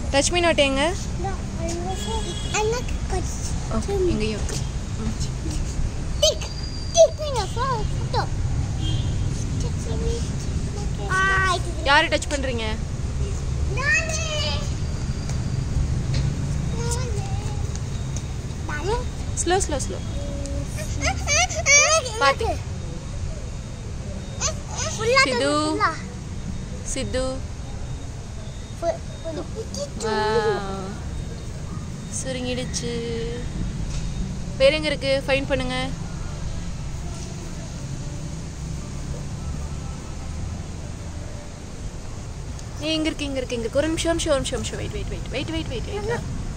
Touch me not எங்க No, anak ஓ இங்கேயும் இருக்கு Tik, tik punya phone. Foto. Ah, itu யார் டச் பண்ணுறீங்க Nani. Nani. Slow slow slow Nani. Pati. Fulla Sidu. Fulla. Sidhu Fulla. Wow. சுருங்கிடுச்சு வேற எங்க இருக்கு ஃபைன் பண்ணுங்க ஏய், இங்க இருக்கு இங்க இருக்கு இங்க இருக்கு ஒரு நிமிஷம் நிமிஷம் ஒரு நிமிஷம் wait wait wait wait wait wait wait